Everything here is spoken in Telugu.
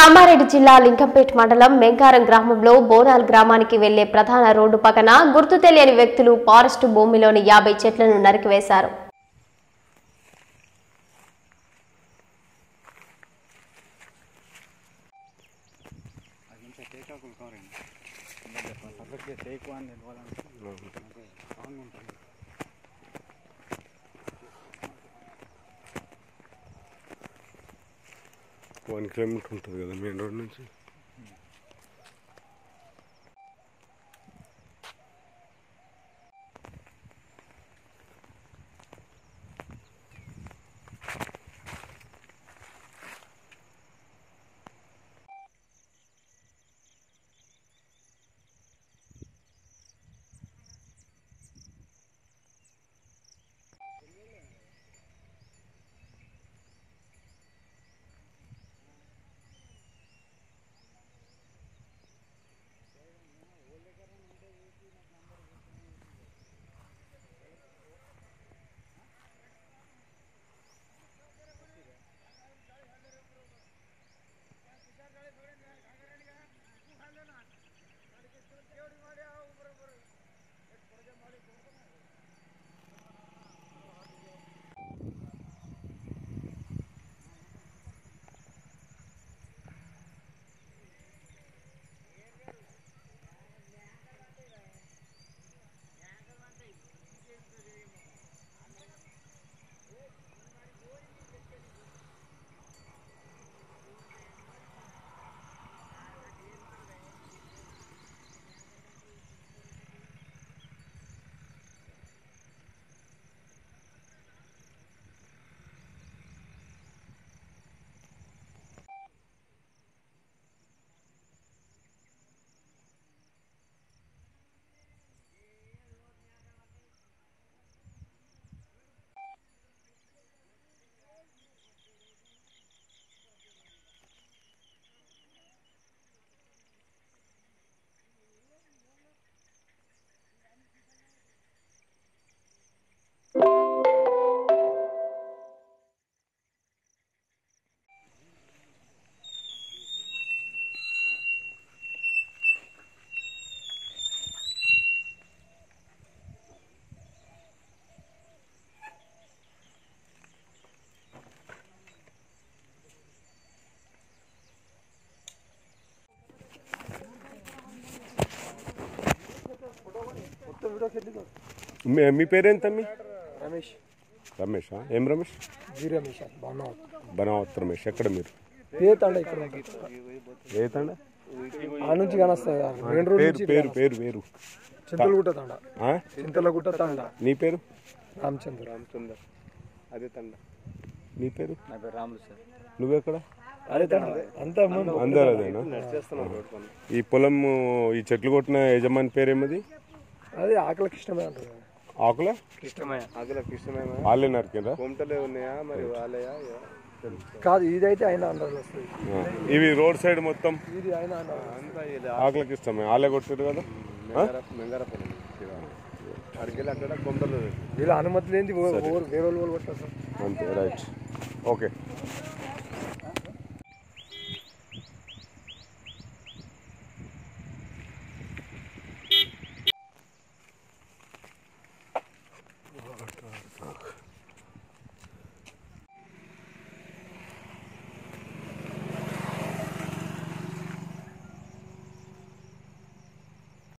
కామారెడ్డి జిల్లా లింకంపేట్ మండలం మెంకారం గ్రామంలో బోనాల్ గ్రామానికి వెళ్లే ప్రధాన రోడ్డు పక్కన గుర్తు తెలియని వ్యక్తులు ఫారెస్టు భూమిలోని యాభై చెట్లను నరికివేశారు వన్ కిలోమీటర్ ఉంటుంది కదా మెయిన్ రోడ్ నుంచి మీ మీ పేరేంత మీ రమేష్ రమేష్ ఏం రమేష్ జీ రమేష్ అని బాగున్నావు బనావత్ రమేష్ ఎక్కడ మీరు ఏ తండ ఇక్కడ ఉంటుంది. ఏ తండ ఆ నుంచి కానొస్తుంది మెయిన్ రోడ్ పేరు నుంచి పేరు పేరు పేరు చింతలగుట్ట తండ ఆ? చింతలగుట్ట తండ నీ పేరు రామచంద్ర రామచందర్ అదే తండ నీ పేరు నా పేరు రాములు సార్ నువ్వెక్కడ అదే తండ అంతా ముందు అందరు అదేనా ఈ పొలం ఈ చెట్లు కొట్టిన యజమాని పేరేమది అదే ఆకలికి ఇష్టమే అంటారు ఆకుల ఇష్టమయ్య ఆకులకు ఇష్టమేమో వాళ్ళే నరికిందా కోమటలే ఉన్నాయా మరి వాళ్ళయా కాదు ఇదైతే ఆయన అండర్లో వస్తుంది ఆ. ఇవి రోడ్ సైడ్ మొత్తం ఇది ఆయన అండర్ అంతా ఇది ఆకులకి ఇష్టమే వాళ్ళే కొట్టారు కదా మెంగార మెంగారపల్లి అడికెళ్ళి అక్కడ కోమటలు వీళ్ళ అనుమతి లేని వేరే వాళ్ళు కొట్టారు సార్ అంతే రైట్ ఓకే